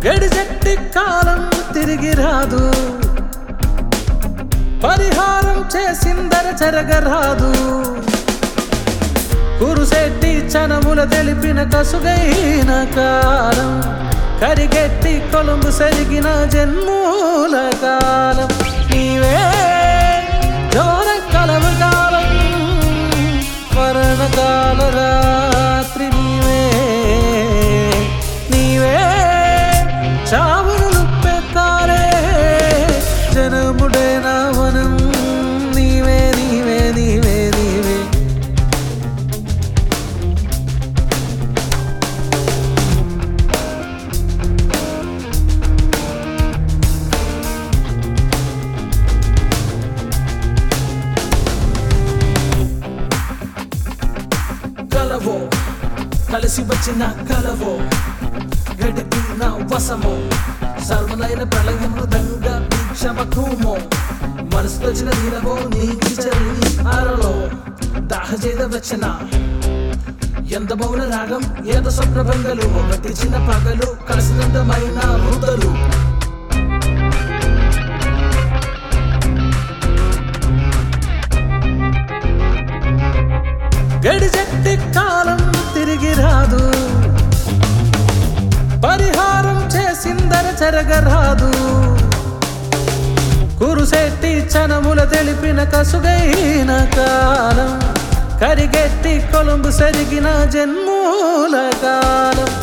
గడిజెట్టి కాలం తిరిగి రాదు పరిహారం చేసిందర జరగరాదు కురుసెట్టి చనముల తెలిపిన కసుగైన కాలం కరిగెట్టి కొలుంబు సరిగిన జన్మూల కాలం నీవే జోర కలవు కాలం మరణకాల రాత్రి నీవే నీవే చావును నుప్పెత్తారే జనముడే నా వనం నీవే నీవే నీవే నీవే కలవో కలిసి వచ్చిన కలవో గడిపిన వసమో సర్వనైన ప్రళయము దంగ క్షమకుమో మనసుకు వచ్చిన నీలవో నీకి చరిని అరలో దాహజేద వచ్చిన ఎంత మౌన రాగం ఏద స్వప్న భంగలు ఒకటి చిన్న పగలు కలిసినంతమైన వృతలు గడిజెట్టి కాలం తిరిగి రాదు పరిహారం చేసిందర జరగరాదు కురుసెట్టి చనముల తెలిపిన కసుగైన కాలం కరిగెట్టి కొలుంబు సరిగిన జన్మూల కాలం